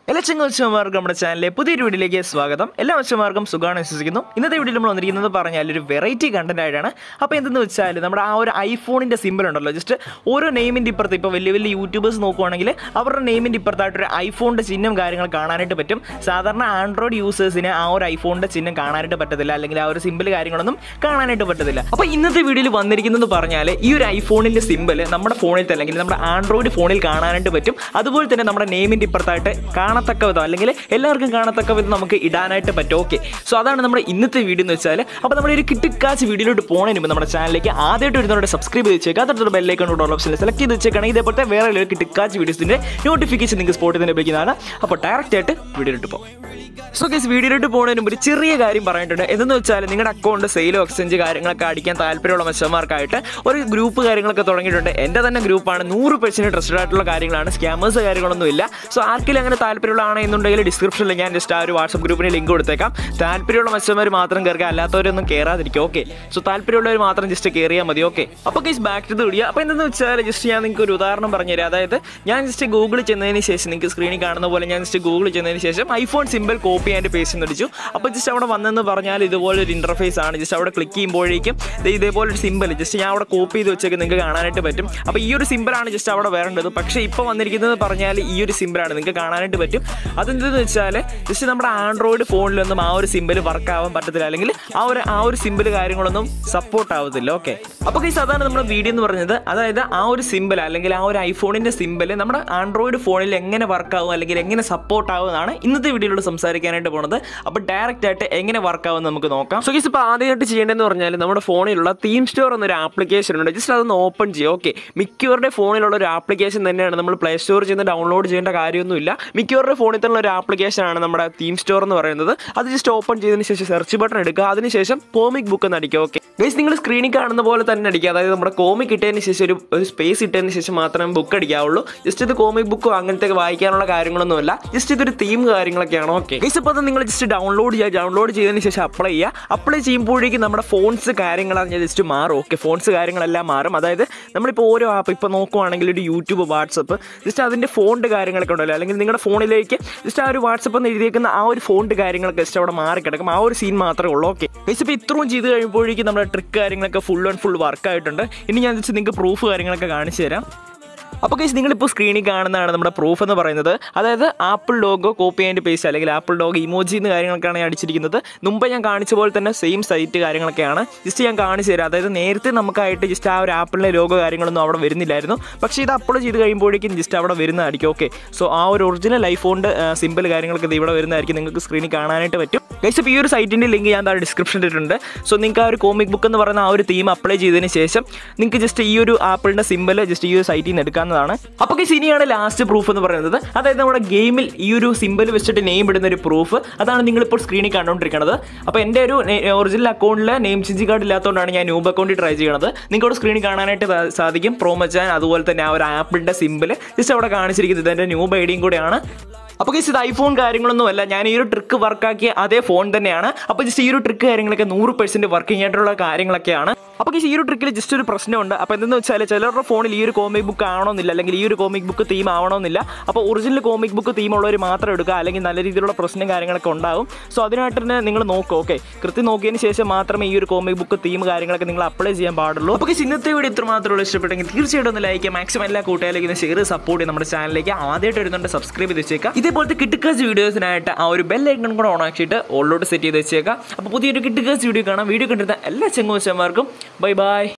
എല്ലാ ചങ്ങവച്ചമാർക്കും നമ്മുടെ ചാനലിലെ പുതിയൊരു വീഡിയോയിലേക്ക് സ്വാഗതം എല്ലാ വച്ചമാർക്കും സുഖമാണ് വിശ്വസിക്കുന്നു ഇന്നത്തെ വീഡിയോയിൽ നമ്മൾ വന്നിരിക്കുന്നത് പറഞ്ഞാൽ ഒരു വെറൈറ്റി കണ്ടന്റ് ആയിട്ടാണ് അപ്പോൾ എന്തെന്ന് വെച്ചാൽ നമ്മുടെ ആ ഒരു ഐഫോണിൻ്റെ സിമ്പിൾ ഉണ്ടല്ലോ ജസ്റ്റ് ഓരോ നെയിമിൻ്റെ ഇപ്പുറത്ത് ഇപ്പോൾ വലിയ വലിയ യൂട്യൂബേഴ്സ് നോക്കുവാണെങ്കിൽ അവരുടെ നെയിമിൻ്റെ ഇപ്പുറത്തായിട്ടൊരു ഐഫോണിൻ്റെ ചിഹ്നം കാര്യങ്ങൾ കാണാനായിട്ട് പറ്റും സാധാരണ ആൻഡ്രോയിഡ് യൂസേഴ്സിന് ആ ഒരു ഐഫോണിൻ്റെ ചിഹ്നം കാണാനായിട്ട് പറ്റത്തില്ല അല്ലെങ്കിൽ ആ ഒരു സിമ്പിൾ കാര്യങ്ങളൊന്നും കാണാനായിട്ട് പറ്റത്തില്ല അപ്പോൾ ഇന്നത്തെ വീഡിയോയിൽ വന്നിരിക്കുന്നത് പറഞ്ഞാൽ ഈ ഒരു ഐഫോണിൻ്റെ സിമ്പിൾ നമ്മുടെ ഫോണിൽ തന്നെ അല്ലെങ്കിൽ നമ്മുടെ ആൻഡ്രോയിഡ് ഫോണിൽ കാണാനായിട്ട് പറ്റും അതുപോലെ തന്നെ നമ്മുടെ നെയിമിൻ്റെ ഇപ്പുറത്തായിട്ട് കാണത്തക്ക വിധം അല്ലെങ്കിൽ എല്ലാവർക്കും കാണത്തക്ക വിധം നമുക്ക് ഇടാനായിട്ട് പറ്റും ഓക്കെ സോ അതാണ് നമ്മുടെ ഇന്നത്തെ വീഡിയോ എന്ന് വെച്ചാൽ അപ്പോൾ നമ്മുടെ ഒരു കിട്ടിക്കാച്ച് വീഡിയോയിലോട്ട് പോകുന്നതിന് മുമ്പ് നമ്മുടെ ചാനലിലേക്ക് ആദ്യമായിട്ട് വരുന്നവരുടെ സബ്സ്ക്രൈബ് ചെയ്ത് വെച്ചേക്കുക അതൊരു ബെല്ലൈക്കൺ ഡോൾ ഓപ്ഷനിൽ സെലക്ട് ചെയ്ത് വെച്ചേക്കാണെങ്കിൽ ഇതേപോലത്തെ വേറെ ഒരു കിട്ടിക്കാച്ച് വീഡിയോസിൻ്റെ നോട്ടിഫിക്കേഷൻ നിങ്ങൾക്ക് സ്പോട്ടിൽ തന്നെ ലഭിക്കുന്നതാണ് അപ്പോൾ ഡയറക്റ്റ് ആയിട്ട് വീഡിയോയിലോട്ട് പോകും സോ ഗൈസ് വീഡിയോയിലോട്ട് പോകുന്നതിന് മുമ്പ് ഒരു ചെറിയ കാര്യം പറഞ്ഞിട്ടുണ്ട് എന്തെന്ന് വെച്ചാൽ നിങ്ങളുടെ അക്കൗണ്ട് സെയിലോ എക്സ്ചേഞ്ച് കാര്യങ്ങളൊക്കെ അടിക്കാൻ താല്പര്യമുള്ള മെച്ചന്മാർക്കായിട്ട് ഒരു ഗ്രൂപ്പ് കാര്യങ്ങളൊക്കെ തുടങ്ങിയിട്ടുണ്ട് എൻ്റെ തന്നെ ഗ്രൂപ്പാണ് നൂറ് പെർസെൻറ്റ് ട്രസ്റ്റഡ് ആയിട്ടുള്ള കാര്യങ്ങളാണ് സ്കാമേഴ്സ് കാര്യങ്ങളൊന്നും ഇല്ല സോ ആർക്കെങ്കിലും അങ്ങനെ താല്പര്യമുള്ളതാണ് എന്നുണ്ടെങ്കിൽ ഡിസ്ക്രിപ്ഷനിൽ ഞാൻ ജസ്റ്റ് ആ ഒരു വാട്സപ്പ് ഗ്രൂപ്പിന് ലിങ്ക് കൊടുത്തേക്കാം താല്പര്യമുള്ള മെച്ചന്മാർ മാത്രം കയറുക അല്ലാത്തവരൊന്നും കയറാതിരിക്കും ഓക്കെ സോ താല്പര്യമുള്ളവർ മാത്രം ജസ്റ്റ് കയറിയാൽ മതി ഓക്കെ അപ്പോൾ guys back to the video അപ്പോൾ എന്തെന്ന് വെച്ചാൽ ജസ്റ്റ് ഞാൻ നിങ്ങൾക്ക് ഒരു ഉദാഹരണം പറഞ്ഞുതരാം അതായത് ഞാൻ ജസ്റ്റ് ഗൂഗിളിൽ ചെന്നതിന് ശേഷം നിങ്ങൾക്ക് സ്ക്രീനിൽ കാണുന്ന പോലെ ഞാൻ ജസ്റ്റ് ഗൂഗിളിൽ ചെന്നതിന് ശേഷം iPhone simple copy and paste എന്ന് അടിച്ചു അപ്പോൾ ജസ്റ്റ് അവിടെ വന്നെന്ന് പറഞ്ഞാൽ ഇതുപോലെ ഒരു ഇൻ്റർഫേസ് ആണ് ജസ്റ്റ് അവിടെ ക്ലിക്ക് ചെയ്യുമ്പോഴേക്കും ദേ ഇതേപോലെ ഒരു സിമ്പിൾ ജസ്റ്റ് ഞാൻ അവിടെ കോപ്പി ചെയ്ത് വെച്ചേക്ക് നിങ്ങൾക്ക് കാണാനായിട്ട് പറ്റും അപ്പോൾ ഈ ഒരു സിമ്പിളാണ് ജസ്റ്റ് അവിടെ വരേണ്ടത് പക്ഷേ ഇപ്പോൾ വന്നിരിക്കുന്നത് പറഞ്ഞാൽ ഈ ഒരു സിമ്പിളാണ് നിങ്ങൾക്ക് കാണാനായിട്ട് പറ്റും അതെന്തെന്ന് വെച്ചാൽ ജസ്റ്റ് നമ്മുടെ ആൻഡ്രോയിഡ് ഫോണിലൊന്നും ആ ഒരു സിമ്പിൾ വർക്ക് ആവാൻ പറ്റത്തില്ല അല്ലെങ്കിൽ ആ ഒരു ആ ഒരു സിമ്പിൾ കാര്യങ്ങളൊന്നും സപ്പോർട്ട് ആവത്തില്ല ഓക്കെ അപ്പോൾ ഗൈസ് അതാണ് നമ്മുടെ വീഡിയോ എന്ന് പറഞ്ഞത് അതായത് ആ ഒരു സിമ്പിൾ അല്ലെങ്കിൽ ആ ഒരു ഐഫോണിൻ്റെ സിമ്പിൾ നമ്മുടെ ആൻഡ്രോയിഡ് ഫോണിൽ എങ്ങനെ വർക്ക് ആവും അല്ലെങ്കിൽ എങ്ങനെ സപ്പോർട്ട് ആവുമെന്നാണ് ഇന്നത്തെ വീഡിയോയിലൂടെ സംസാരിക്കാനായിട്ട് പോണത് അപ്പോൾ ഡയറക്റ്റ് ആയിട്ട് എങ്ങനെ വർക്ക് ആവും നമുക്ക് നോക്കാം സോ ഗൈസ് ഇപ്പോൾ ആദ്യമായിട്ട് ചെയ്യേണ്ടതെന്ന് പറഞ്ഞാൽ നമ്മുടെ ഫോണിലുള്ള തീം സ്റ്റോർ എന്നൊരു ആപ്ലിക്കേഷൻ ഉണ്ട് ജസ്റ്റ് അതൊന്ന് ഓപ്പൺ ചെയ്യുക ഓക്കെ മിക്കവരുടെ ഫോണിലുള്ള ഒരു ആപ്ലിക്കേഷൻ തന്നെയാണ് നമ്മൾ പ്ലേ സ്റ്റോർ ചെയ്യുന്ന ഡൗൺലോഡ് ചെയ്യേണ്ട കാര്യമൊന്നുമില്ല മിക്കവരുടെ ഫോണിൽ തന്നെ ഒരു ആപ്ലിക്കേഷനാണ് നമ്മുടെ തീം സ്റ്റോർ എന്ന് പറയുന്നത് അത് ജസ്റ്റ് ഓപ്പൺ ചെയ്തതിന് ശേഷം സെർച്ച് ബട്ടൺ എടുക്കുക അതിനുശേഷം കോമിക് ബുക്ക് എന്ന് അടിക്കുക ഓക്കെ ഗൈസ് നിങ്ങൾ സ്ക്രീനിൽ കാണുന്ന പോലെ തന്നെ അടിക്കുക അതായത് നമ്മുടെ കോമിക് ഇട്ടതിന് ശേഷം ഒരു ഒരു സ്പേസ് ഇട്ടതിന് ശേഷം മാത്രമേ ബുക്ക് അടിക്കാവുള്ളൂ ജസ്റ്റ് ഇത് കോമിക് ബുക്കോ അങ്ങനത്തെ വായിക്കാനുള്ള കാര്യങ്ങളൊന്നുമല്ല ജസ്റ്റ് ഇതൊരു തീം കാര്യങ്ങളൊക്കെയാണ് ഓക്കെ ഗൈസ് ഇപ്പോൾ അത് നിങ്ങൾ ജസ്റ്റ് ഡൗൺലോഡ് ചെയ്യുക ഡൗൺലോഡ് ചെയ്തതിന് ശേഷം അപ്ലൈ ചെയ്യുക അപ്ലൈ ചെയ്യുമ്പോഴേക്കും നമ്മുടെ ഫോൺസ് കാര്യങ്ങളാണ് ജസ്റ്റ് മാറും ഓക്കെ ഫോൺസ് കാര്യങ്ങളെല്ലാം മാറും അതായത് നമ്മളിപ്പോൾ ഓരോ ആപ്പ് ഇപ്പോൾ നോക്കുവാണെങ്കിൽ ഒരു യൂട്യൂബ് വാട്സപ്പ് ജസ്റ്റ് അതിൻ്റെ ഫോണ്ട് കാര്യങ്ങളൊക്കെ ഉണ്ടല്ലോ അല്ലെങ്കിൽ നിങ്ങളുടെ ഫോണിലേക്ക് ജസ്റ്റ് ആ ഒരു വാട്സപ്പ് എന്ന് എഴുതിയേക്കുന്ന ആ ഒരു ഫോണ്ട് കാര്യങ്ങളൊക്കെ ജസ്റ്റ് അവിടെ മാറി കിടക്കും ആ ഒരു സീൻ മാത്രമേ ഉള്ളൂ ഓക്കെ ഗൈസ് ഇപ്പോൾ ഇത്രയും ചെയ്ത് കഴിയുമ്പോഴേക്കും നമ്മുടെ ട്രിക്ക് കാര്യങ്ങളൊക്കെ ഫുൾ ആൻഡ് ഫുൾ വർക്ക് ആയിട്ടുണ്ട് ഇനി ഞാൻ ജസ്റ്റ് നിങ്ങൾക്ക് പ്രൂഫ് കാര്യങ്ങളൊക്കെ കാണിച്ചു തരാം അപ്പോൾ കേസ് നിങ്ങളിപ്പോൾ സ്ക്രീനിൽ കാണുന്നതാണ് നമ്മുടെ പ്രൂഫ് എന്ന് പറയുന്നത് അതായത് Apple logo copy and paste അല്ലെങ്കിൽ ആപ്പിൾ ലോഗോ ഇമോജി എന്ന് കാര്യങ്ങളൊക്കെയാണ് ഞാൻ അടിച്ചിരിക്കുന്നത് മുമ്പ് ഞാൻ കാണിച്ച പോലെ തന്നെ സെയിം സൈറ്റ് കാര്യങ്ങളൊക്കെയാണ് ജസ്റ്റ് ഞാൻ കാണിച്ചു തരാം അതായത് നേരത്തെ നമുക്കായിട്ട് ജസ്റ്റ് ആ ഒരു ആപ്പിളിൻ്റെ ലോഗോ കാര്യങ്ങളൊന്നും അവിടെ വരുന്നില്ലായിരുന്നു പക്ഷേ ഇത് അപ്ലോഡ് ചെയ്ത് കഴിയുമ്പോഴേക്കും ജസ്റ്റ് അവിടെ വരുന്നതായിരിക്കും ഓക്കെ സോ ആ ഒരു ഒറിജിനൽ ഐഫോണിൻ്റെ സിമ്പിൾ കാര്യങ്ങളൊക്കെ ഇത് ഇവിടെ വരുന്നതായിരിക്കും നിങ്ങൾക്ക് സ്ക്രീനിൽ കാണാനായിട്ട് പറ്റും ഗൈസ് ഇപ്പോൾ ഈ ഒരു സൈറ്റിൻ്റെ ലിങ്ക് ഞാൻ താഴെ ഡിസ്ക്രിപ്ഷനിൽ ഇട്ടിട്ടുണ്ട് സോ നിങ്ങൾക്ക് ആ ഒരു കോമിക് ബുക്ക് എന്ന് പറയുന്ന ആ ഒരു തീം അപ്ലൈ ചെയ്തതിന് ശേഷം നിങ്ങൾക്ക് ജസ്റ്റ് ഈ ഒരു ആപ്പിളിൻ്റെ സിമ്പിൾ ജസ്റ്റ് ഈ ഒരു സൈറ്റിൽ നിന്ന് എടുക്കാവുന്നതാണ് അപ്പോൾ ഗൈസ് ഇനിയാണ് ലാസ്റ്റ് പ്രൂഫ് എന്ന് പറയുന്നത് അതായത് നമ്മുടെ ഗെയിമിൽ ഈ ഒരു സിമ്പിൾ വെച്ചിട്ട് നെയിം ഇടുന്ന ഒരു പ്രൂഫ് അതാണ് നിങ്ങളിപ്പോൾ സ്ക്രീനിൽ കണ്ടുകൊണ്ടിരിക്കുന്നത് അപ്പോൾ എൻ്റെ ഒരു ഒറിജിനൽ അക്കൗണ്ടിൽ നെയിം ചേഞ്ച് കാർഡ് ഇല്ലാത്തതുകൊണ്ടാണ് ഞാൻ ന്യൂബ് അക്കൗണ്ടിൽ ട്രൈ ചെയ്യുന്നത് നിങ്ങൾക്ക് സ്ക്രീനിൽ കാണാനായിട്ട് സാ- സാധിക്കും പ്രോമച്ചാൻ അതുപോലെ തന്നെ ആ ഒരു ആപ്പിളിൻ്റെ സിമ്പിൾ ജസ്റ്റ് അവിടെ കാണിച്ചിരിക്കുന്നത് ഇതെൻ്റെ ന്യൂബ് ഐ ഡിയും കൂടെയാണ് അപ്പോൾ ഗൈസ് ഇത് ഐഫോൺ കാര്യങ്ങളൊന്നും അല്ല ഞാൻ ഈ ഒരു ട്രിക്ക് വർക്കാക്കിയ അതേ ഫോൺ തന്നെയാണ് അപ്പോൾ ജസ്റ്റ് ഈ ഒരു ട്രിക്ക് കാര്യങ്ങളൊക്കെ നൂറ് പെർസെൻറ്റ് വർക്കിംഗ് ആയിട്ടുള്ള കാര്യങ്ങളൊക്കെയാണ് അപ്പോൾ ഗൈസ് ഈ ഒരു ട്രിക്കിൽ ജസ്റ്റ് ഒരു പ്രശ്നമുണ്ട് അപ്പോൾ എന്തെന്ന് വെച്ചാൽ ചിലരുടെ ഫോണിൽ ഈ ഒരു കോമിക് ബുക്ക് ആവണമെന്നില്ല അല്ലെങ്കിൽ ഈ ഒരു കോമിക് ബുക്ക് തീം ആവണമെന്നില്ല അപ്പോൾ ഒറിജിനൽ കോമിക് ബുക്ക് തീം ഉള്ളവർ മാത്രം എടുക്കുക അല്ലെങ്കിൽ നല്ല രീതിയിലുള്ള പ്രശ്നം കാര്യങ്ങളൊക്കെ ഉണ്ടാവും സോ അതിനായിട്ട് തന്നെ നിങ്ങൾ നോക്കുക ഓക്കെ കൃത്യം നോക്കിയതിന് ശേഷം മാത്രമേ ഈ ഒരു കോമിക് ബുക്ക് തീം കാര്യങ്ങളൊക്കെ നിങ്ങൾ അപ്ലൈ ചെയ്യാൻ പാടുള്ളൂ അപ്പോൾ ഗൈസ് ഇന്നത്തെ വീഡിയോ ഇത്ര മാത്രമേ ഇഷ്ടപ്പെട്ടെങ്കിൽ തീർച്ചയായിട്ടും ഒന്ന് ലൈക്ക് മാക്സിമം എല്ലാ കൂട്ടുകാരിലേക്ക് ഷെയർ സപ്പോർട്ട് ചെയ്ത് നമ്മുടെ ചാനലിലേക്ക് ആദ്യമായിട്ട് വരുന്നുണ്ട് സബ്സ്ക്രൈബ് ചെയ്ത് വെച്ചേക്കാം ഇതേപോലത്തെ കിട്ടുക്കാസ് വീഡിയോസിനായിട്ട് ആ ഒരു ബെൽ ഐക്കൺ കൂടെ ഓൺ ആക്കിയിട്ട് ഓളിലോട്ട് സെറ്റ് ചെയ്ത് വെച്ചേക്കാം അപ്പോൾ പുതിയൊരു കിട്ടുക്കാസ് വീഡിയോ കാണാം വീഡിയോ കണ്ടിരുന്ന എല്ലാ ചെങ്ങോച്ചന്മാർക്കും ബൈ ബൈ